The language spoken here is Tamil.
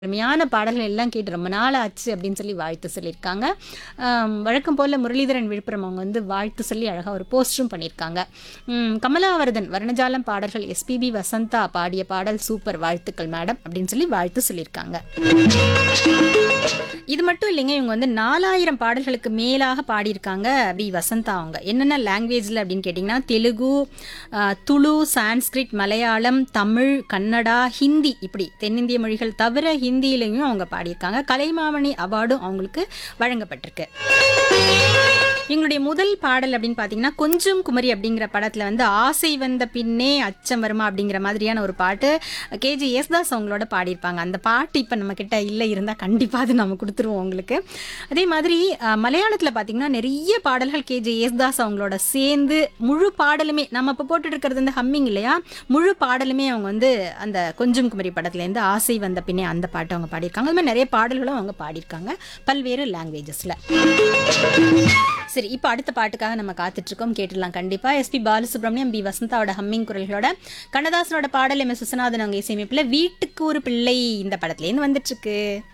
அருமையான பாடல்கள் எல்லாம் கேட்டு ரொம்ப நாள் ஆச்சு அப்படின்னு சொல்லி வாழ்த்து சொல்லியிருக்காங்க ஆம், வழக்கம் போல் முரளிதரன் விழுப்புரம் அவங்க வந்து வாழ்த்து சொல்லி அழகாக ஒரு போஸ்டரும் பண்ணியிருக்காங்க ம், கமலாவரதன் வர்ணஜாலம் பாடல்கள் எஸ்பிபி வசந்தா பாடிய பாடல் சூப்பர் வாழ்த்துக்கள் மேடம் அப்படின்னு சொல்லி வாழ்த்து சொல்லியிருக்காங்க இது மட்டும் இல்லைங்க இவங்க வந்து நாலாயிரம் பாடல்களுக்கு மேலாக பாடியிருக்காங்க அப்படி வசந்தா அவங்க என்னென்ன லாங்குவேஜில் அப்படின்னு கேட்டிங்கன்னா தெலுங்கு ஆ, துளு சான்ஸ்கிரிட் மலையாளம் தமிழ் கன்னடா ஹிந்தி இப்படி தென்னிந்திய மொழிகள் தவிர ஹிந்தியிலையும் அவங்க பாடியிருக்காங்க கலைமாமணி அவார்டும் அவங்களுக்கு வழங்கப்பட்டிருக்கு எங்களுடைய முதல் பாடல் அப்படின்னு பார்த்தீங்கன்னா கொஞ்சம் குமரி அப்படிங்கிற படத்தில் வந்து ஆசை வந்த பின்னே அச்சம் வருமா அப்படிங்கிற மாதிரியான ஒரு பாட்டு கேஜி யேசுதாஸ் அவங்களோட பாடியிருப்பாங்க அந்த பாட்டு இப்போ நம்ம கிட்ட இல்லை இருந்தால் கண்டிப்பாக அது நம்ம கொடுத்துருவோம் உங்களுக்கு அதே மாதிரி மலையாளத்தில் பார்த்தீங்கன்னா நிறைய பாடல்கள் கேஜி யேசுதாஸ் அவங்களோட சேர்ந்து முழு பாடலுமே நம்ம இப்போ போட்டுட்டு இருக்கிறது வந்து ஹம்மிங் இல்லையா முழு பாடலுமே அவங்க வந்து அந்த கொஞ்சம் குமரி படத்துலேருந்து ஆசை வந்த பின்னே அந்த பாட்டு அவங்க பாடியிருக்காங்க அது மாதிரி நிறைய பாடல்களும் அவங்க பாடியிருக்காங்க பல்வேறு லாங்குவேஜஸில் சரி இப்போ அடுத்த பாட்டுக்காக நம்ம காத்துட்டு இருக்கோம் கேட்டுடலாம் கண்டிப்பா எஸ்பி பாலசுப்ரமணியம் பி வசந்தாவோட ஹம்மிங் குரல்களோட கண்ணதாசனோட பாடல் எம் எஸ் விஸ்வநாதன் அவங்க இசையமைப்பில் வீட்டுக்கு ஒரு பிள்ளை இந்த படத்துலேருந்து வந்துட்டு இருக்கு